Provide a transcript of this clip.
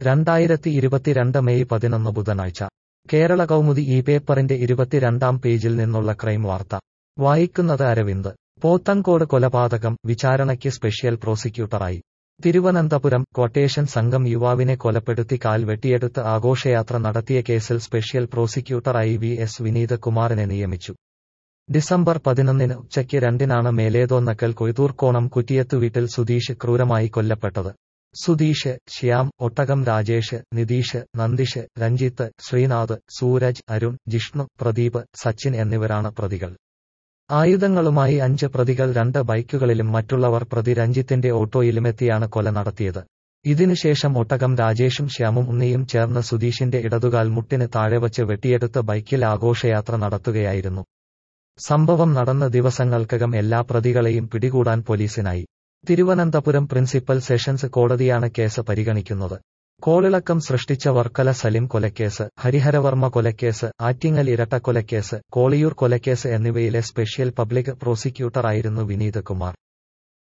രണ്ടായിരത്തി ഇരുപത്തിരണ്ട് മെയ് പതിനൊന്ന് ബുധനാഴ്ച കേരള കൗമുദി ഈ പേപ്പറിന്റെ ഇരുപത്തിരണ്ടാം പേജിൽ നിന്നുള്ള ക്രൈം വാർത്ത വായിക്കുന്നത് അരവിന്ദ് പോത്തങ്കോട് കൊലപാതകം വിചാരണയ്ക്ക് സ്പെഷ്യൽ പ്രോസിക്യൂട്ടറായി തിരുവനന്തപുരം ക്വട്ടേഷൻ സംഘം യുവാവിനെ കൊലപ്പെടുത്തി കാൽ വെട്ടിയെടുത്ത് ആഘോഷയാത്ര നടത്തിയ കേസിൽ സ്പെഷ്യൽ പ്രോസിക്യൂട്ടറായി വി എസ് വിനീത് കുമാറിനെ നിയമിച്ചു ഡിസംബർ പതിനൊന്നിന് ഉച്ചയ്ക്ക് രണ്ടിനാണ് മേലേതോന്നക്കൽ കൊയ്തൂർക്കോണം കുറ്റിയത്ത് വീട്ടിൽ സുധീഷ് ക്രൂരമായി കൊല്ലപ്പെട്ടത് സുധീഷ് ശ്യാം ഒട്ടകം രാജേഷ് നിതീഷ് നന്ദിഷ് രഞ്ജിത്ത് ശ്രീനാഥ് സൂരജ് അരുൺ ജിഷ്ണു പ്രദീപ് സച്ചിൻ എന്നിവരാണ് പ്രതികൾ ആയുധങ്ങളുമായി അഞ്ച് പ്രതികൾ രണ്ട് ബൈക്കുകളിലും മറ്റുള്ളവർ പ്രതി രഞ്ജിത്തിന്റെ ഓട്ടോയിലുമെത്തിയാണ് കൊല നടത്തിയത് ഇതിനുശേഷം ഒട്ടകം രാജേഷും ശ്യാമും ഉണ്ണിയും ചേർന്ന് സുധീഷിന്റെ ഇടതുകാൽ മുട്ടിന് താഴെ വച്ച് വെട്ടിയെടുത്ത് ബൈക്കിൽ ആഘോഷയാത്ര നടത്തുകയായിരുന്നു സംഭവം നടന്ന ദിവസങ്ങൾക്കകം എല്ലാ പ്രതികളെയും പിടികൂടാൻ പോലീസിനായി തിരുവനന്തപുരം പ്രിൻസിപ്പൽ സെഷൻസ് കോടതിയാണ് കേസ് പരിഗണിക്കുന്നത് കോളിളക്കം സൃഷ്ടിച്ച വർക്കല സലിം കൊലക്കേസ് ഹരിഹരവർമ്മ കൊലക്കേസ് ആറ്റിങ്ങൽ ഇരട്ടക്കൊലക്കേസ് കോളിയൂർ കൊലക്കേസ് എന്നിവയിലെ സ്പെഷ്യൽ പബ്ലിക് പ്രോസിക്യൂട്ടറായിരുന്നു വിനീത് കുമാർ